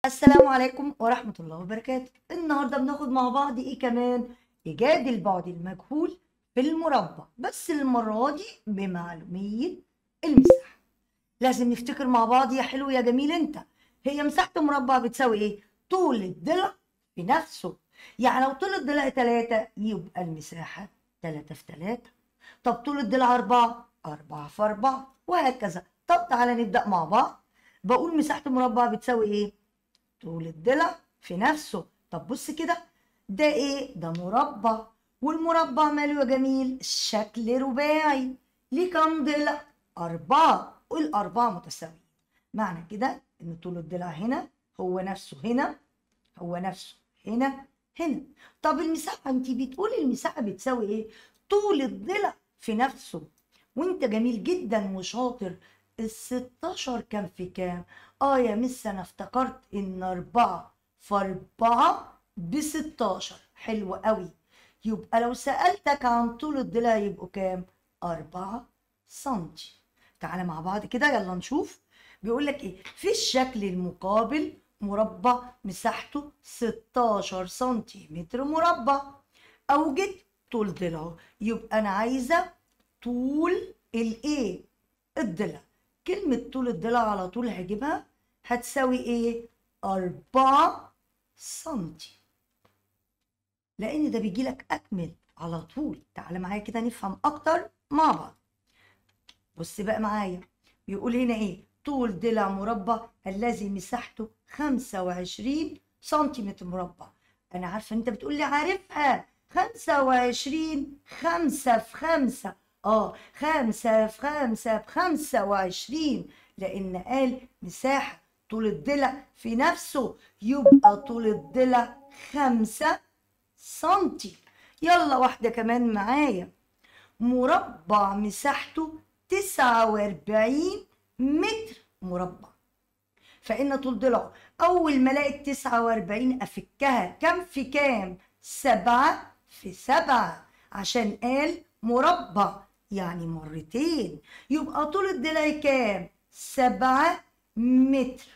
السلام عليكم ورحمة الله وبركاته النهاردة بناخد مع بعض ايه كمان إيجاد البعد المجهول في المربع بس المرة دي بمعلومية المساحة لازم نفتكر مع بعض يا حلو يا جميل انت هي مساحة المربع بتساوي ايه طول الضلع في نفسه يعني لو طول الضلع تلاتة يبقى المساحة تلاتة في تلاتة طب طول الضلع أربعة أربعة في أربعة وهكذا طب تعالى نبدأ مع بعض بقول مساحة المربع بتساوي ايه طول الضلع في نفسه طب بص كده ده ايه ده مربع والمربع ماله يا جميل الشكل رباعي ليه كام ضلع أربعة والأربعة متساويين معنى كده إن طول الضلع هنا هو نفسه هنا هو نفسه هنا هنا طب المساحة انت بتقولي المساحة بتساوي ايه طول الضلع في نفسه وانت جميل جدا وشاطر ال 16 كام في كام اه يا مس انا افتكرت ان أربعة في أربعة ب 16 حلو قوي يبقى لو سألتك عن طول الضلع يبقوا كام أربعة سنتي تعالى مع بعض كده يلا نشوف بيقول لك ايه في الشكل المقابل مربع مساحته 16 سنتيمتر مربع اوجد طول ضلعه يبقى انا عايزه طول الايه الضلع كلمة طول الضلع على طول هجيبها هتساوي ايه؟ أربعة سنتي لأن ده بيجيلك أكمل على طول تعالى معايا كده نفهم أكتر مع بعض بص بقى معايا بيقول هنا ايه؟ طول ضلع مربع الذي مساحته خمسة وعشرين سنتيمتر مربع أنا عارفة أنت بتقول لي عارفها خمسة وعشرين خمسة في خمسة اه خمسة في خمسة بخمسة وعشرين لأن قال مساحة طول الضلع في نفسه يبقى طول الضلع خمسة سنتي يلا واحدة كمان معايا مربع مساحته تسعة وأربعين متر مربع فإن طول ضلعه أول ما ألاقي التسعة وأربعين أفكها كام في كام؟ سبعة في سبعة عشان قال مربع يعني مرتين يبقى طول الضلع كام؟ سبعة متر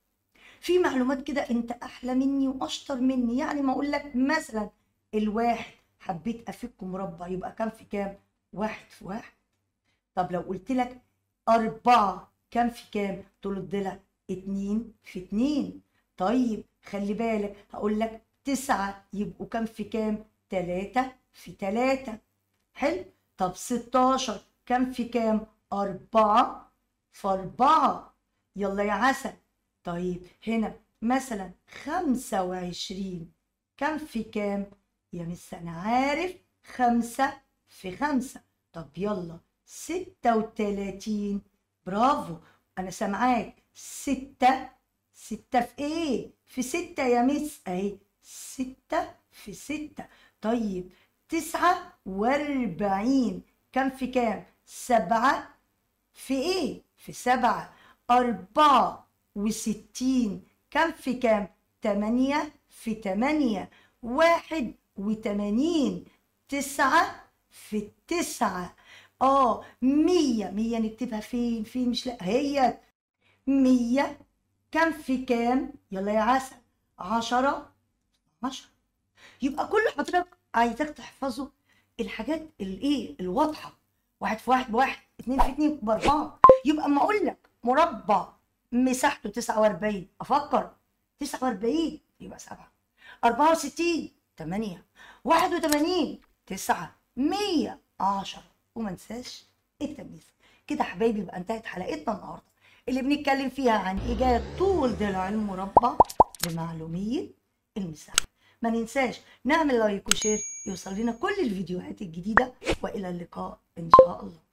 في معلومات كده انت احلى مني واشطر مني يعني ما اقول لك مثلا الواحد حبيت افك مربع يبقى كام في كام؟ واحد في واحد طب لو قلت لك أربعة كام في كام؟ طول الضلع اتنين في اتنين طيب خلي بالك هقول لك تسعة يبقوا كام في كام؟ تلاتة في تلاتة حلو؟ طب 16 كام في كام؟ أربعة في أربعة يلا يا عسل طيب هنا مثلا خمسة وعشرين كام في كام؟ يا مس أنا عارف خمسة في خمسة طب يلا ستة وتلاتين برافو أنا سامعاك ستة ستة في إيه؟ في ستة يا مس أهي ستة في ستة طيب تسعة واربعين كم في كام سبعة في ايه في سبعة أربعة وستين كم في كام تمانية في تمانية واحد وتمانين تسعة في التسعة اه مية مية نكتبها فين فين مش لا هي مية كم في كام يلا يا عسل عشرة عشرة يبقى كل حضرتك عايزاك تحفظه الحاجات الايه الواضحه واحد في واحد بواحد اتنين في اتنين باربعه يبقى اما اقول لك مربع مساحته 49 افكر 49 يبقى 7 64 8 81 9 100 10 وما انساش التمييز كده يا حبايبي يبقى انتهت حلقتنا النهارده اللي بنتكلم فيها عن ايجاد طول ضلع المربع بمعلوميه المساحه ما ننساش نعمل لايك وشير يوصل لنا كل الفيديوهات الجديدة وإلى اللقاء إن شاء الله